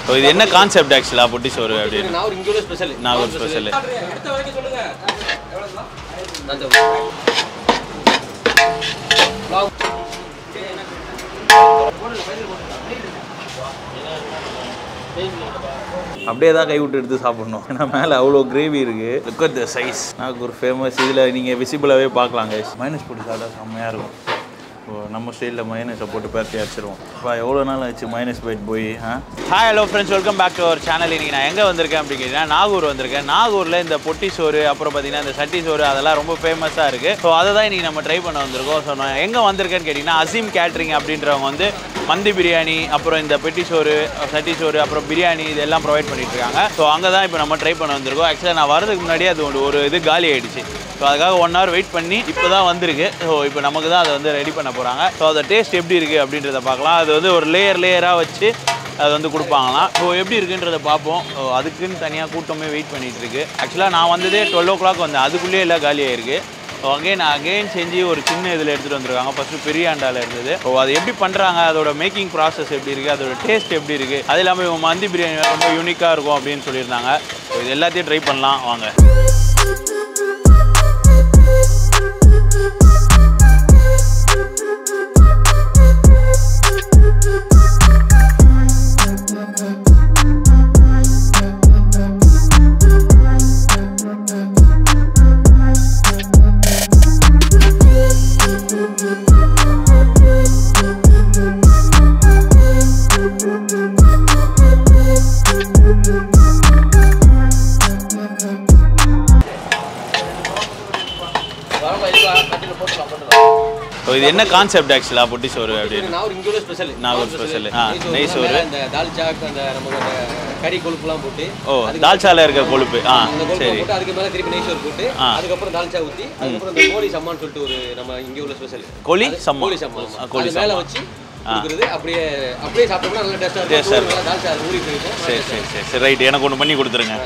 So இது என்ன concept ஆக்சுவலாக பொட்டி சோறு அப்படின்னு நான் ஒரு இங்கே உள்ள ஸ்பெஷல் நாகூர் ஸ்பெஷல் அடுத்த வரைக்கும் சொல்லுங்க அப்படியே தான் கை விட்டு எடுத்து சாப்பிடணும் ஏன்னா மேலே அவ்வளோ கிரேவி இருக்கு லுக் அட் த சைஸ் நாக்கு ஒரு ஃபேமஸ் இதில் நீங்கள் விசிபிளாகவே பார்க்கலாம் கைஸ் மைனஸ் போட்டு சாப்பிட்டா செம்மையாக இருக்கும் இப்போ நம்ம ஸ்டைலில் மைனஸை போட்டு பரட்டி அடிச்சிருவோம் இப்போ எவ்வளோ நாள் ஆச்சு மைனஸ் பைட் போய் hi hello friends welcome back to our channel இன்னைக்கு நான் எங்கே வந்திருக்கேன் அப்படிங்கிறீங்கன்னா நாகூர் வந்திருக்கேன் நாகூரில் இந்த பொட்டி சோறு அப்புறம் பார்த்தீங்கன்னா இந்த சட்டி சோறு அதெல்லாம் ரொம்ப ஃபேமஸாக இருக்குது ஸோ அதை தான் இன்றைக்கி நம்ம ட்ரை பண்ண வந்திருக்கோம் ஸோ நான் எங்கே வந்திருக்கேன்னு கேட்டிங்கன்னா அசீம் கேட்ரிங் அப்படின்றவங்க வந்து மந்தி பிரியாணி அப்புறம் இந்த பெட்டி சோறு சட்டி சோறு அப்புறம் பிரியாணி இதெல்லாம் ப்ரொவைட் பண்ணிட்டு இருக்காங்க ஸோ அங்கே தான் இப்போ நம்ம ட்ரை பண்ண வந்திருக்கோம் ஆக்சுவலாக நான் வரதுக்கு முன்னாடியே அது ஒரு- ஒரு இது காலி ஆயிடுச்சு ஸோ அதுக்காக ஒன் ஹவர் வெயிட் பண்ணி இப்போ தான் வந்திருக்கு ஸோ இப்போ நமக்கு தான் அதை வந்து ரெடி பண்ண போகிறாங்க ஸோ அதை டேஸ்ட் எப்படி இருக்குது அப்படின்றத பார்க்கலாம் அது வந்து ஒரு லேயர் லேயராக வச்சு அது வந்து கொடுப்பாங்களாம் ஸோ எப்படி இருக்குன்றதை பார்ப்போம் ஸோ அதுக்குன்னு தனியாக கூட்டமே வெயிட் பண்ணிட்டு இருக்கு ஆக்சுவலாக நான் வந்ததே டுவெல் ஓ கிளாக் வந்தேன் அதுக்குள்ளேயே எல்லாம் காலி ஆயிருக்கு ஸோ அகைன் அகைன் செஞ்சு ஒரு சின்ன இதில் எடுத்துகிட்டு வந்திருக்காங்க ஃபஸ்ட்டு பெரிய அண்டாவில் இருந்தது ஸோ அது எப்படி பண்ணுறாங்க அதோட மேக்கிங் ப்ராசஸ் எப்படி இருக்குது அதோட டேஸ்ட் எப்படி இருக்குது அது இல்லாமல் இவங்க மந்தி பிரியாணி ரொம்ப யூனிக்காக இருக்கும் அப்படின்னு சொல்லியிருந்தாங்க ஸோ இது எல்லாத்தையும் ட்ரை பண்ணலாம் வாங்க ஸோ இது என்ன கான்செப்ட் ஆக்சுவலாக பொட்டி சோறு அப்படின்னு நான் ஒரு இங்கே உள்ள ஸ்பெஷல் நாகூர் special. ஆ, நெய் சோறு. இந்த தால்ச்சா அந்த நமக்கு அந்த கறி கொழுப்புலாம் போட்டு ஓ தால்ச்சால இருக்க கொழுப்பு ஆ அந்த கொழுப்பு சரி போட்டு அதுக்கு மேல திருப்பி நெய் சோறு போட்டு ஆ. அதுக்கப்புறம் தால்ச்சா ஊத்தி அதுக்கப்புறம் இந்த கோழி சம்மான்னு சொல்லிட்டு ஒரு நம்ம இங்கே உள்ள ஸ்பெஷல் கோழி சம்மா கோழி சம்மா ஆ, கோழி அது மேல சம்மா வச்சு கொடுக்குறது அப்படியே அப்படியே சாப்பிட்டோம்னா நல்லா டேஸ்டா Taste ஆ இருக்கும் நல்லா தால்ச்சா அது ஊறி போயிருக்கும் சரி சரி சரி சரி ரைட் எனக்கு ஒன்று பண்ணி கொடுத்துருங்க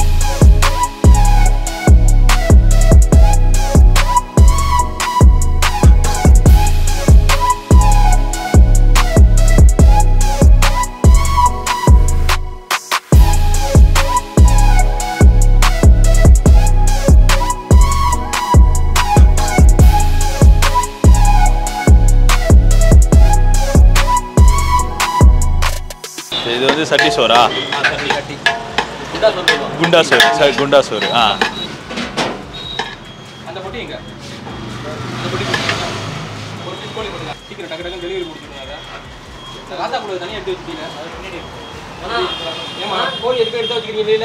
சரி, இது வந்து சட்டி சோறா ஆ, கட்டி கட்டி குண்டா சொல்லுவோம் குண்டா சோறு சரி குண்டா சோறு ஆ அந்த பொட்டி எங்க அந்த பொட்டி ஒரு பீஸ் கோழி கொடுங்க சீக்கிரம் டக்கு டக்கு டெலிவரி முடிச்சுடுங்க அதை இந்த ராத்தா கூட தனியாக எடுத்து வச்சுட்டீங்க அது பின்னாடி ஏமா கோழி எதுக்கு எடுத்து வச்சுக்கிறீங்க வெளியில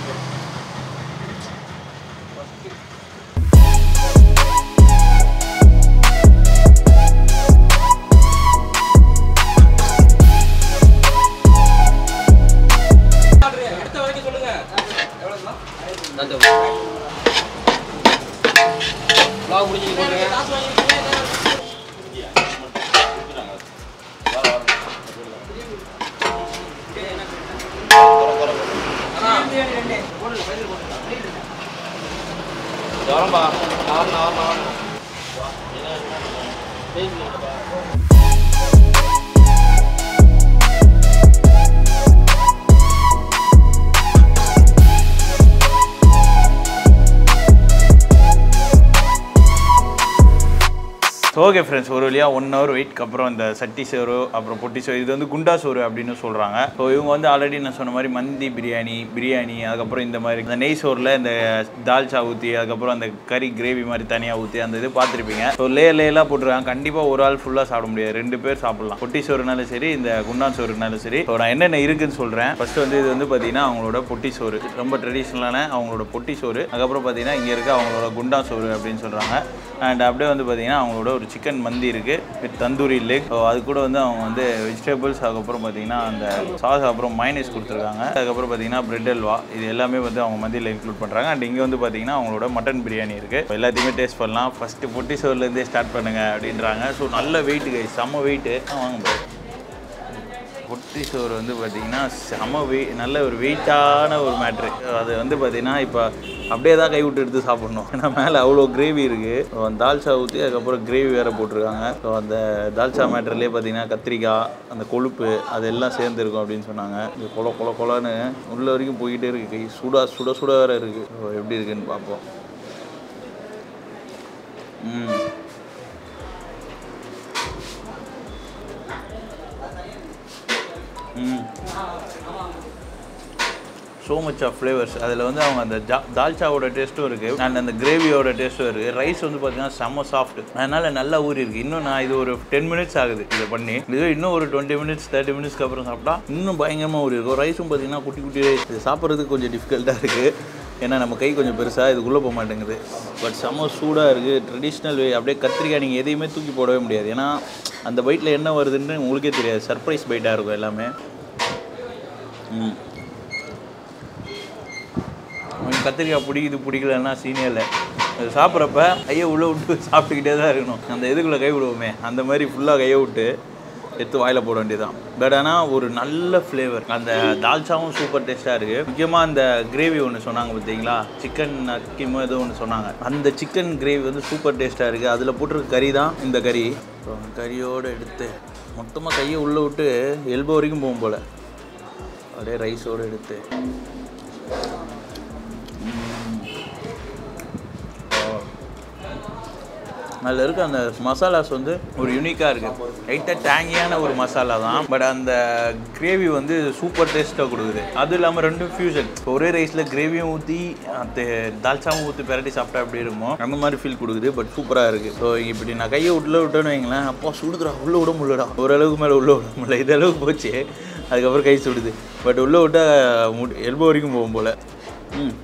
அடுத்த வரைக்கும் சொல்லுங்க எவ்வளோங்களா அந்த vlog முடிஞ்சு போட்டுருங்க வரம்பா நான் நான் நான் ஓகே ஃப்ரெண்ட்ஸ் ஒரு வழியாக ஒன் ஹவர் வெயிட்க்கு அப்புறம் இந்த சட்டி சோறு அப்புறம் பொட்டி சோறு இது வந்து குண்டா சோறு அப்படின்னு சொல்கிறாங்க ஸோ இவங்க வந்து ஆல்ரெடி நான் சொன்ன மாதிரி மந்தி பிரியாணி பிரியாணி அதுக்கப்புறம் இந்த மாதிரி இந்த நெய் சோறில் இந்த தால்ச்சா ஊற்றி அதுக்கப்புறம் அந்த கறி கிரேவி மாதிரி தனியாக ஊற்றி அந்த இது பார்த்துருப்பீங்க ஸோ லேயர் லேயர்லாம் போட்டுருக்காங்க கண்டிப்பாக ஒரு ஆள் ஃபுல்லாக சாப்பிட முடியாது ரெண்டு பேர் சாப்பிடலாம் பொட்டி சோறுனாலும் சரி இந்த குண்டான் சோறுனாலும் சரி ஸோ நான் என்னென்ன இருக்குன்னு சொல்கிறேன் ஃபர்ஸ்ட் வந்து இது வந்து பார்த்தீங்கன்னா அவங்களோட பொட்டி சோறு ரொம்ப ட்ரெடிஷ்னலான அவங்களோட பொட்டி சோறு அதுக்கப்புறம் பார்த்தீங்கன்னா இங்கே இருக்க அவங்களோட குண்டா சோறு அப்படின்னு சொல்கிறாங்க அண்ட் அப்படியே வந்து பார்த்தீங்கன்னா அவங்களோட ஒரு சிக்கன் மந்தி இருக்குது வித் தந்தூரி லெக் ஸோ அது கூட வந்து அவங்க வந்து வெஜிடபிள்ஸ் அதுக்கப்புறம் பார்த்தீங்கன்னா அந்த சாஸ் அப்புறம் மைனஸ் கொடுத்துருக்காங்க அதுக்கப்புறம் பார்த்தீங்கன்னா பிரெட் அல்வா இது எல்லாமே வந்து அவங்க மந்தியில் இன்க்ளூட் பண்ணுறாங்க அண்ட் இங்கே வந்து பார்த்தீங்கன்னா அவங்களோட மட்டன் பிரியாணி இருக்குது எல்லாத்தையுமே டேஸ்ட் பண்ணலாம் ஃபஸ்ட்டு பொட்டி சோறுலேருந்தே ஸ்டார்ட் பண்ணுங்க அப்படின்றாங்க ஸோ நல்ல வெயிட் கை செம்ம வெயிட்டு வாங்க bro. பொட்டி சோறு வந்து பார்த்தீங்கன்னா செம வெய் நல்ல ஒரு வெயிட்டான ஒரு மேட்ரு அது வந்து பார்த்தீங்கன்னா இப்போ அப்படியே தான் கை விட்டு எடுத்து சாப்பிடணும் ஏன்னா மேலே அவ்வளோ கிரேவி இருக்குது தால்ச்சா ஊற்றி அதுக்கப்புறம் கிரேவி வேறு போட்டிருக்காங்க ஸோ அந்த தால்ச்சா மேட்டர்லேயே பார்த்தீங்கன்னா கத்திரிக்காய் அந்த கொழுப்பு அதெல்லாம் சேர்ந்துருக்கும் அப்படின்னு சொன்னாங்க இது கொல கொல கொலன்னு உள்ள வரைக்கும் போய்கிட்டே இருக்கு கை சுடா சுட சுட வேறு இருக்குது ஸோ எப்படி இருக்குன்னு பார்ப்போம் ம் ம் ஸோ மச் ஆஃப் ஃப்ளேவர்ஸ் அதில் வந்து அவங்க அந்த ஜா தால்ச்சாவோட டேஸ்ட்டும் இருக்குது அண்ட் அந்த கிரேவியோட டேஸ்ட்டும் இருக்குது ரைஸ் வந்து பார்த்தீங்கன்னா செம்ம சாஃப்ட் அதனால் நல்லா ஊறி இருக்குது இன்னும் நான் இது ஒரு டென் மினிட்ஸ் ஆகுது இதை பண்ணி இது இன்னும் ஒரு டுவெண்ட்டி மினிட்ஸ் தேர்ட்டி மினிட்ஸ்க்கு அப்புறம் சாப்பிட்டா இன்னும் பயங்கரமாக ஊறி இருக்கும் ரைஸும் பார்த்தீங்கன்னா குட்டி குட்டி rice. இது சாப்பிட்றதுக்கு கொஞ்சம் டிஃபிகல்ட்டாக இருக்குது ஏன்னா நம்ம கை கொஞ்சம் பெருசாக இதுக்குள்ளே போக மாட்டேங்குது பட் செம்ம சூடாக இருக்குது ட்ரெடிஷ்னல் வே அப்படியே கத்திரிக்காய் நீங்கள் எதையுமே தூக்கி போடவே முடியாது ஏன்னா அந்த பைட்டில் என்ன வருதுன்னு உங்களுக்கே தெரியாது சர்ப்ரைஸ் பைட்டாக இருக்கும் எல்லாமே ம் அவனுக்கு கத்திரிக்காய் பிடிக்குது பிடிக்கலன்னா சீனியர் இல்லை அது சாப்பிட்றப்ப கையை உள்ளே விட்டு சாப்பிட்டுக்கிட்டே தான் இருக்கணும் அந்த இதுக்குள்ளே கை விடுவோமே அந்த மாதிரி ஃபுல்லாக கையை விட்டு எடுத்து வாயில் போட வேண்டியதுதான் பட் ஆனால் ஒரு நல்ல ஃப்ளேவர் அந்த தால்ச்சாவும் சூப்பர் டேஸ்ட்டாக இருக்குது முக்கியமாக அந்த கிரேவி ஒன்று சொன்னாங்க பார்த்தீங்களா சிக்கன் அக்கிமோ ஏதோ ஒன்று சொன்னாங்க அந்த சிக்கன் கிரேவி வந்து சூப்பர் டேஸ்ட்டாக இருக்குது அதில் போட்டிருக்க கறி தான் இந்த கறி ஸோ அந்த கறியோடு எடுத்து மொத்தமாக கையை உள்ளே விட்டு எல்போ வரைக்கும் போகும் போல் அப்படியே ரைஸோடு எடுத்து அதில் இருக்க அந்த மசாலாஸ் வந்து ஒரு யூனிக்காக இருக்குது லைட்டாக டேங்கியான ஒரு மசாலா தான் பட் அந்த கிரேவி வந்து சூப்பர் டேஸ்ட்டாக கொடுக்குது அது இல்லாமல் ரெண்டும் ஃபியூஷன் ஒரே ரைஸில் கிரேவியும் ஊற்றி அந்த தால்ச்சாவும் ஊற்றி பெரட்டி சாப்பிட்டா எப்படி இருக்குமோ அந்த மாதிரி ஃபீல் கொடுக்குது பட் சூப்பராக இருக்குது ஸோ இப்படி நான் கையை உள்ள விட்டேன்னு வைங்களேன் அப்பா சுடுதுடா உள்ளே விட முடியலடா ஓரளவுக்கு மேலே உள்ளே விட முடியல இது அளவுக்கு போச்சு அதுக்கப்புறம் கை சுடுது பட் உள்ளே விட்டால் எல்போ வரைக்கும் போகும் போல் ம்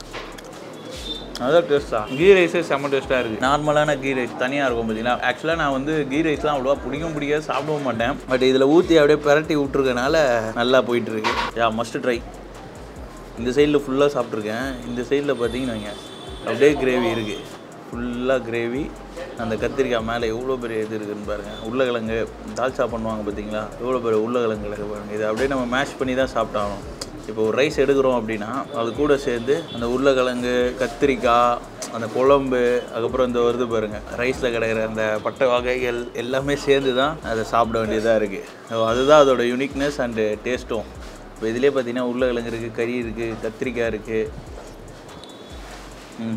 அதான் டேஸ்ட்டா கீ ரைஸே செம்ம டேஸ்ட்டாக இருக்குது நார்மலான கீ ரைஸ் தனியாக இருக்கும் பார்த்தீங்களா ஆக்சுவலாக நான் வந்து கீ ரைஸ்லாம் அவ்வளோவா பிடிக்கும் பிடிக்காது சாப்பிடவும் மாட்டேன் பட் இதில் ஊற்றி அப்படியே பிரட்டி விட்ருக்கனால நல்லா போயிட்டு இருக்கு யா மஸ்ட் ட்ரை இந்த சைடில் ஃபுல்லாக சாப்பிட்ருக்கேன் இந்த சைடில் பார்த்தீங்கன்னா வைங்க, அப்படியே கிரேவி இருக்குது ஃபுல்லாக கிரேவி அந்த கத்திரிக்காய் மேலே எவ்வளோ பெரிய இது இருக்குன்னு பாருங்கள் உருளைக்கிழங்கு தால்ச்சா பண்ணுவாங்க பார்த்தீங்களா எவ்வளோ பெரிய உருளைக்கிழங்கு இருக்கு பாருங்க இதை அப்படியே நம்ம மேஷ் பண்ணி தான் சாப்பிட்டாகணும் இப்போ ஒரு ரைஸ் எடுக்கிறோம் அப்படின்னா அது கூட சேர்ந்து அந்த உருளைக்கிழங்கு கத்திரிக்காய் அந்த குழம்பு அதுக்கப்புறம் இந்த வருது பாருங்க ரைஸில் கிடைக்கிற அந்த பட்டை வகைகள் எல்லாமே சேர்ந்து தான் அதை சாப்பிட வேண்டியதாக இருக்குது அதுதான் அதோட யூனிக்னஸ் அண்டு டேஸ்ட்டும் இப்போ இதிலே பார்த்தீங்கன்னா உருளைக்கிழங்கு இருக்குது கறி இருக்குது கத்திரிக்காய் இருக்குது ம்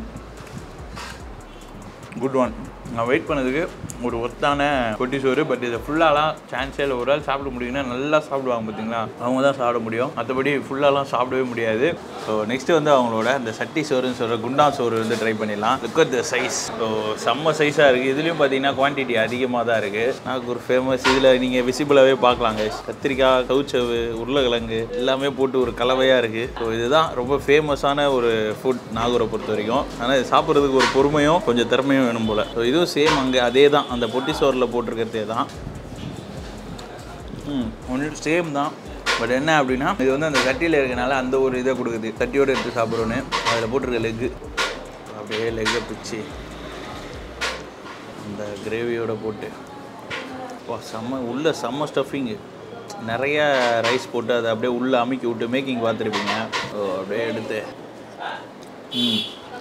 குட் ஒன் நான் வெயிட் பண்ணதுக்கு ஒரு ஒத்தான கொட்டி சோறு பட் இதை ஃபுல்லாலாம் சான்ஸே இல்லை ஒரு ஆள் சாப்பிட முடியும்னா நல்லா சாப்பிடுவாங்க பார்த்தீங்களா அவங்க தான் சாப்பிட முடியும் மற்றபடி ஃபுல்லாலாம் சாப்பிடவே முடியாது ஸோ நெக்ஸ்ட் வந்து அவங்களோட இந்த சட்டி சோறுன்னு சொல்கிற குண்டா சோறு வந்து ட்ரை பண்ணிடலாம் look at the size so செம்ம சைஸாக இருக்குது இதுலேயும் பார்த்தீங்கன்னா குவான்டிட்டி அதிகமாக தான் இருக்குது எனக்கு ஒரு ஃபேமஸ் இதில் நீங்கள் விசிபிளாகவே பார்க்கலாங்க கத்திரிக்காய் கவுச்சவு உருளைக்கிழங்கு எல்லாமே போட்டு ஒரு கலவையாக இருக்குது ஸோ இதுதான் ரொம்ப ஃபேமஸான ஒரு ஃபுட் நாகூரை பொறுத்த வரைக்கும் ஆனால் இது சாப்பிட்றதுக்கு ஒரு பொறுமையும் கொஞ்சம் திறமையும் வேணும் போல் ஸோ இதுவும் சேம் அங்கே அதே தான் அந்த பொட்டி சோறில் போட்டிருக்கிறதே தான் ம் ஒன்று சேம் தான் பட் என்ன அப்படின்னா இது வந்து அந்த சட்டியில் இருக்கனால அந்த ஒரு இதை கொடுக்குது சட்டியோடு எடுத்து சாப்பிட்றோன்னு அதில் போட்டிருக்க லெக்கு அப்படியே லெக்கை பிச்சு அந்த கிரேவியோட போட்டு வா செம்ம உள்ள செம்ம ஸ்டஃபிங்கு நிறைய ரைஸ் போட்டு அதை அப்படியே உள்ளே அமுக்கி விட்டு மேக்கிங் பார்த்துருப்பீங்க ஓ அப்படியே எடுத்து ம்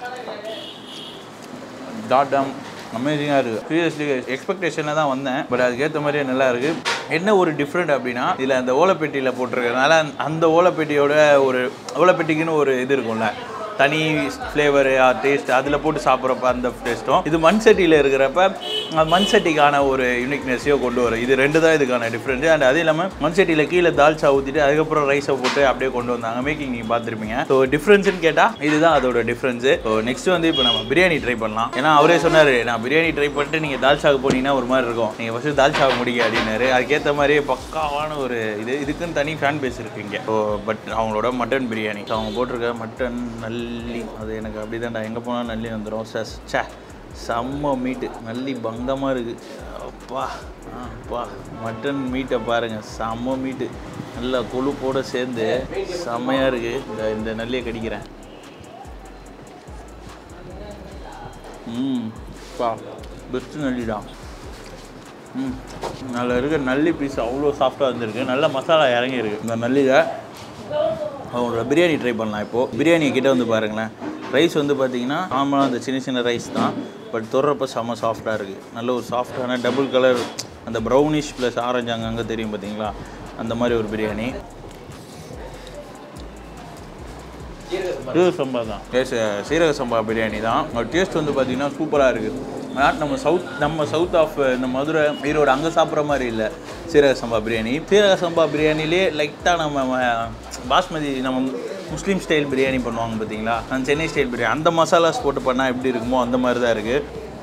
டாட்டம் அமேசிங்காக இருக்குது சீரியஸ்லி எக்ஸ்பெக்டேஷனில் தான் வந்தேன் பட் அதுக்கேற்ற மாதிரியே நல்லா இருக்குது என்ன ஒரு டிஃப்ரெண்ட் அப்படின்னா இதில் அந்த ஓலைப்பெட்டியில் போட்டிருக்கறனால அந்த ஓலைப்பெட்டியோட ஒரு ஓலைப்பெட்டிக்குன்னு ஒரு இது இருக்கும்ல தனி ஃப்ளேவரு டேஸ்ட் அதில் போட்டு சாப்பிட்றப்ப அந்த டேஸ்ட்டும் இது மண் சட்டியில் இருக்கிறப்ப அந்த மண் சட்டிக்கான ஒரு யூனிக்னஸையும் கொண்டு வரும் இது ரெண்டு தான் இதுக்கான டிஃப்ரெண்ட்டு அண்ட் அது இல்லாமல் மண் சட்டியில் கீழே தால்ச்சா ஊற்றிட்டு அதுக்கப்புறம் ரைஸை போட்டு அப்படியே கொண்டு வந்தாங்க மேக்கிங் நீங்கள் பார்த்துருப்பீங்க ஸோ டிஃப்ரென்ஸ்னு கேட்டால் இதுதான் அதோட டிஃப்ரென்ஸு ஸோ நெக்ஸ்ட் வந்து இப்போ நம்ம பிரியாணி ட்ரை பண்ணலாம் ஏன்னா அவரே சொன்னார் நான் பிரியாணி ட்ரை பண்ணிட்டு நீங்கள் தால்ச்சாவுக்கு போனீங்கன்னா ஒரு மாதிரி இருக்கும் நீங்கள் ஃபஸ்ட்டு தால்ச்சாவை முடிக்க அப்படின்னாரு அதுக்கேற்ற மாதிரியே பக்காவான ஒரு இது இதுக்குன்னு தனி ஃபேன் பேஸ் இருக்குங்க ஸோ பட் அவங்களோட மட்டன் பிரியாணி ஸோ அவங்க போட்டிருக்க மட்டன் நல்லி அது எனக்கு அப்படி தான்டா எங்கே போனாலும் நல்லி வந்துடும் சஸ் சே செம்ம மீட்டு நல்லி பங்கமாக இருக்குது அப்பா ஆ, அப்பா மட்டன் மீட்டை பாருங்கள் செம்ம மீட்டு நல்லா கொழுப்போட சேர்ந்து செம்மையாக இருக்குது இந்த இந்த நல்லியை கடிக்கிறேன் ம் பா பெஸ்ட்டு நல்லிடா ம் அதில் இருக்க நல்லி பீஸ் அவ்வளோ சாஃப்டாக இருந்திருக்கு நல்ல மசாலா இறங்கி இருக்கு இந்த நல்லியில் அவங்களோட பிரியாணி ட்ரை பண்ணலாம் இப்போது பிரியாணி கிட்ட வந்து பாருங்களேன் ரைஸ் வந்து பார்த்தீங்கன்னா நார்மலாக அந்த சின்ன சின்ன ரைஸ் தான் பட் தொடுறப்ப செம்ம சாஃப்டாக இருக்குது நல்ல ஒரு சாஃப்டான டபுள் கலர் அந்த ப்ரௌனிஷ் ப்ளஸ் ஆரஞ்சு அங்கங்கே தெரியும் பார்த்தீங்களா அந்த மாதிரி ஒரு பிரியாணி சீரக சம்பா தான் Yes, சீரக சம்பா பிரியாணி தான் டேஸ்ட் வந்து பார்த்தீங்கன்னா சூப்பராக இருக்குது நாட் நம்ம சவுத் நம்ம சவுத் ஆஃப் இந்த மதுரை ஈரோடு அங்கே சாப்பிட்ற மாதிரி இல்லை சீரக சம்பா பிரியாணி சீரக சம்பா பிரியாணிலே லைட்டாக நம்ம ம- பாஸ்மதி நம்ம முஸ்லீம் ஸ்டைல் பிரியாணி பண்ணுவாங்க பார்த்தீங்களா அந்த சென்னை ஸ்டைல் பிரியாணி அந்த மசாலாஸ் போட்டு பண்ணால் எப்படி இருக்குமோ அந்த மாதிரி தான் இருக்குது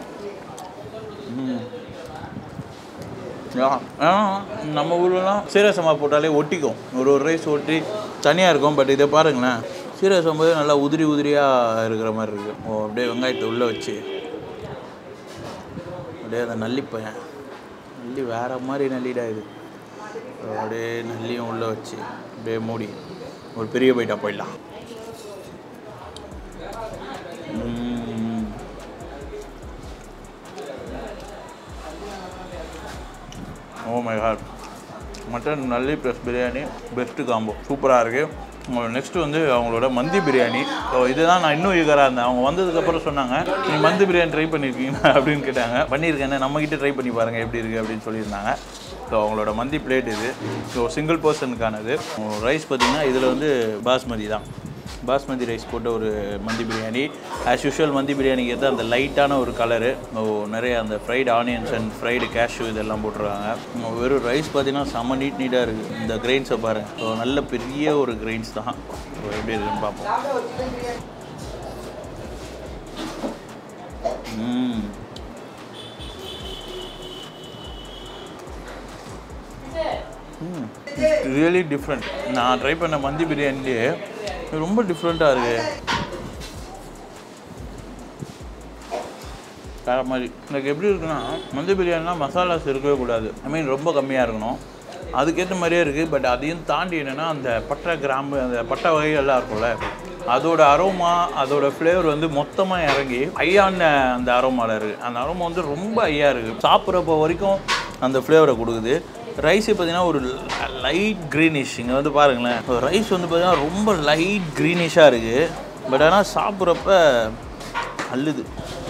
யா ஆ, நம்ம ஊர்லலாம் சீரக சம்பா போட்டாலே ஒட்டிக்கும் ஒரு ஒரு ரைஸ் ஒட்டி தனியாக இருக்கும் பட் இதை பாருங்களேன் சீரக சம்பா நல்லா உதிரி உதிரியாக இருக்கிற மாதிரி இருக்குது ஓ அப்படியே வெங்காயத்தை உள்ளே வச்சு அப்படியே அந்த நல்லிப்பையன் நல்லி வேற மாதிரி நல்லிடா இது அப்படியே நல்லியும் உள்ளே வச்சு அப்படியே மூடி ஒரு பெரிய பைட்டா போயிடலாம் ம். ஓ மை காட் மட்டன் நல்லி ப்ளஸ் பிரியாணி பெஸ்ட்டு காம்போ சூப்பராக இருக்குது நெக்ஸ்ட் வந்து அவங்களோட மந்தி பிரியாணி ஸோ இதுதான் நான் இன்னும் ஈகராக இருந்தேன் அவங்க வந்ததுக்கப்புறம் சொன்னாங்க நீ மந்தி பிரியாணி ட்ரை பண்ணியிருக்கீங்களா அப்படின்னு கேட்டாங்க பண்ணியிருக்கேன் நம்மக்கிட்ட ட்ரை பண்ணி பாருங்கள் எப்படி இருக்குது அப்படின்னு சொல்லியிருந்தாங்க ஸோ அவங்களோட மந்தி பிளேட் இது ஸோ சிங்கிள் பர்சனுக்கானது ரைஸ் பார்த்தீங்கன்னா இதில் வந்து பாஸ்மதி தான் பாஸ்மதி ரைஸ் போட்ட ஒரு மந்தி பிரியாணி ஆஸ் யூஷுவல் மந்தி பிரியாணிக்கு ஏற்ற அந்த லைட்டான ஒரு கலரு நிறைய அந்த fried onions and fried cashew இதெல்லாம் போட்டுருக்காங்க உம், வெறும் ரைஸ் பார்த்தீங்கன்னா செம்ம நீட் நீட்டாக இருக்குது இந்த கிரெயின்ஸை பாருங்க ஸோ நல்ல பெரிய ஒரு கிரெயின்ஸ் தான் ஸோ எப்படி இருக்குன்னு பார்ப்போம் ம் ரியலி டிஃப்ரெண்ட் நான் ட்ரை பண்ண மந்தி பிரியாணிலேயே இது ரொம்ப டிஃப்ரெண்ட்டாக இருக்குது வேற மாதிரி எனக்கு எப்படி இருக்குன்னா மந்தி பிரியாணினா மசாலாஸ் இருக்கவே கூடாது ஐ மீன் ரொம்ப கம்மியாக இருக்கணும் அதுக்கேற்ற மாதிரியே இருக்குது பட் அதையும் தாண்டி என்னென்னா அந்த பட்டை கிராம்பு அந்த பட்டை வகைகள்லாம் இருக்கும்ல அதோட அரோமா அதோட ஃப்ளேவர் வந்து மொத்தமாக இறங்கி ஐயான அந்த அரோமாவில் இருக்குது அந்த அரோமா வந்து ரொம்ப ஐயா இருக்குது சாப்பிட்றப்போ வரைக்கும் அந்த ஃப்ளேவரை கொடுக்குது ரைஸ் பார்த்தீங்கன்னா ஒரு லைட் க்ரீனிஷ் இங்கே வந்து பாருங்களேன் ரைஸ் வந்து பார்த்தீங்கன்னா ரொம்ப லைட் க்ரீனிஷாக இருக்குது பட் ஆனால் சாப்பிட்றப்ப அள்ளுது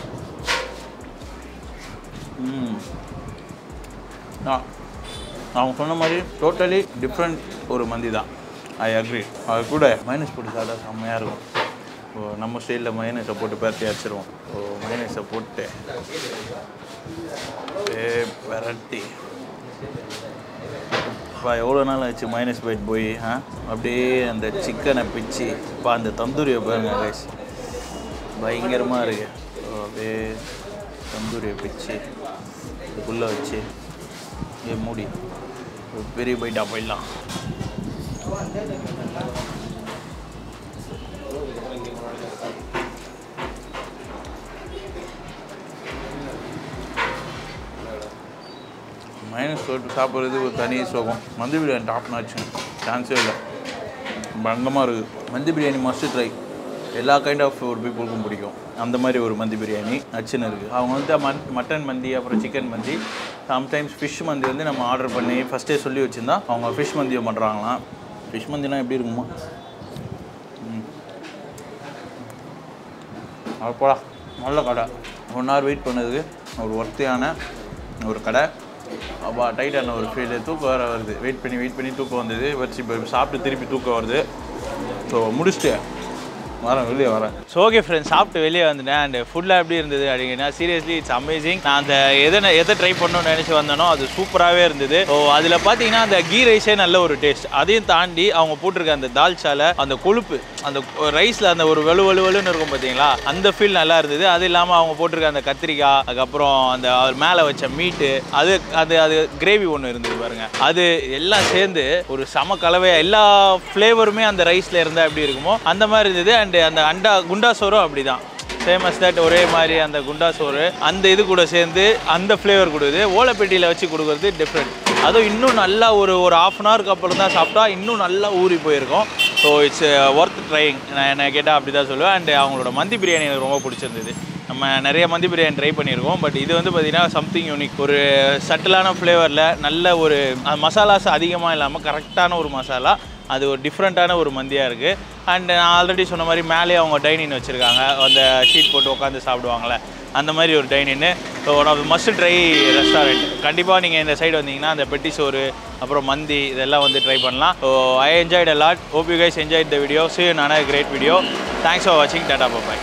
ம் ஆ அவங்க சொன்ன மாதிரி டோட்டலி டிஃப்ரெண்ட் ஒரு மந்தி தான் ஐ அக்ரி அது கூட மைனஸ் போட்டு சாப்பிட்டா செம்மையாக இருக்கும் ஓ நம்ம ஸ்டைலில் மைனஸை போட்டு பேர்த்தி அடிச்சிருவோம் ஓ மைனஸை போட்டு அப்படியே விரட்டி இப்போ எவ்வளோ நாள் ஆச்சு மைனஸ் பைட் போய் ஆ அப்படியே அந்த சிக்கனை பிச்சு இப்போ அந்த தந்தூரியை பாருங்க கைஸ் பயங்கரமாக இருக்கு ஸோ அப்படியே தந்தூரியை பிச்சு இதுக்குள்ளே வச்சு அப்படியே மூடி ஒரு பெரிய பைட்டாக போயிடலாம் மைனஸ் போட்டு சாப்பிட்றது ஒரு தனி சுகம் மந்தி பிரியாணி டாப் நாச்சு சான்ஸே இல்லை பங்கமாக இருக்குது மந்தி பிரியாணி மஸ்ட் ட்ரை எல்லா கைண்ட் ஆஃப் ஒரு பீப்புளுக்கும் பிடிக்கும் அந்த மாதிரி ஒரு மந்தி பிரியாணி நச்சுன்னு இருக்குது அவங்க வந்து மன் மட்டன் மந்தி அப்புறம் சிக்கன் மந்தி சம்டைம்ஸ் ஃபிஷ் மந்தி வந்து நம்ம ஆர்டர் பண்ணி ஃபஸ்ட்டே சொல்லி வச்சுருந்தா அவங்க ஃபிஷ் மந்தியை பண்ணுறாங்களாம் ஃபிஷ் மந்தினா எப்படி இருக்குமா ம் அது போடா நல்ல கடை ஒன் ஹவர் வெயிட் பண்ணதுக்கு ஒரு ஒர்த்தியான ஒரு கடை அப்பா டைட்டான ஒரு ஃபீல் தூக்கம் வேறு வருது வெயிட் பண்ணி வெயிட் பண்ணி தூக்கம் வந்தது வச்சு இப்போ சாப்பிட்டு திருப்பி தூக்கம் வருது ஸோ முடிச்சுட்டு வரேன் வெளியே வரேன் ஸோ ஓகே ஃப்ரெண்ட்ஸ் சாப்பிட்டு வெளியே வந்துட்டேன் அண்ட் ஃபுட்டில் எப்படி இருந்தது அப்படிங்கன்னா சீரியஸ்லி இட்ஸ் அமேசிங் நான் அந்த எதை நான் எதை ட்ரை பண்ணணும்னு நினச்சி வந்தேனோ அது சூப்பராகவே இருந்தது ஸோ அதில் பார்த்தீங்கன்னா அந்த கீ ரைஸே நல்ல ஒரு டேஸ்ட் அதையும் தாண்டி அவங்க போட்டிருக்க அந்த தால்ச்சால அந்த கொழுப்பு அந்த ரைஸில் அந்த ஒரு வலு வலுவலுன்னு இருக்கும் பார்த்தீங்களா அந்த ஃபீல் நல்லா இருந்தது அது இல்லாமல் அவங்க போட்டிருக்க அந்த கத்திரிக்காய் அதுக்கப்புறம் அந்த அவர் மேலே வச்ச மீட்டு அது அது அது கிரேவி ஒன்று இருந்தது பாருங்க அது எல்லாம் சேர்ந்து ஒரு சம கலவையாக எல்லா ஃப்ளேவருமே அந்த ரைஸில் இருந்தால் எப்படி இருக்குமோ அந்த மாதிரி இருந்தது அண்டு அந்த அண்டா குண்டா சோறும் அப்படி தான் ஃபேமஸ் தட் ஒரே மாதிரி அந்த குண்டா சோறு அந்த இது கூட சேர்ந்து அந்த ஃப்ளேவர் கொடுக்குது ஓலைப்பெட்டியில் வச்சு கொடுக்குறது டிஃப்ரெண்ட் அதுவும் இன்னும் நல்லா ஒரு ஒரு ஆஃப் அன் ஹவருக்கு அப்புறம் தான் சாப்பிட்டா இன்னும் நல்லா ஊறி போயிருக்கும் ஸோ இட்ஸ் ஒர்த் ட்ரைங் நான் என்ன கேட்டால் அப்படி தான் சொல்லுவேன் அண்ட் அவங்களோட மந்தி பிரியாணி எனக்கு ரொம்ப பிடிச்சிருந்தது நம்ம நிறைய மந்தி பிரியாணி ட்ரை பண்ணியிருக்கோம் பட் இது வந்து பார்த்திங்கன்னா சம்திங் யூனிக் ஒரு சட்டிலான ஃப்ளேவரில் நல்ல ஒரு மசாலாஸ் அதிகமாக இல்லாமல் கரெக்டான ஒரு மசாலா அது ஒரு டிஃப்ரெண்ட்டான ஒரு மந்தியாக இருக்குது அண்ட் நான் ஆல்ரெடி சொன்ன மாதிரி மேலே அவங்க டைனிங் வச்சுருக்காங்க அந்த ஷீட் போட்டு உட்காந்து சாப்பிடுவாங்கள்ல அந்த மாதிரி ஒரு டைனின்னு one of must try restaurant கண்டிப்பாக நீங்கள் இந்த சைடு வந்தீங்கன்னா அந்த பெட்டி சோறு அப்புறம் மந்தி இதெல்லாம் வந்து ட்ரை பண்ணலாம் so I enjoyed a lot hope you guys enjoyed the video சி நான கிரேட் வீடியோ தேங்க்ஸ் ஃபார் வாட்சிங் டாடா பாய்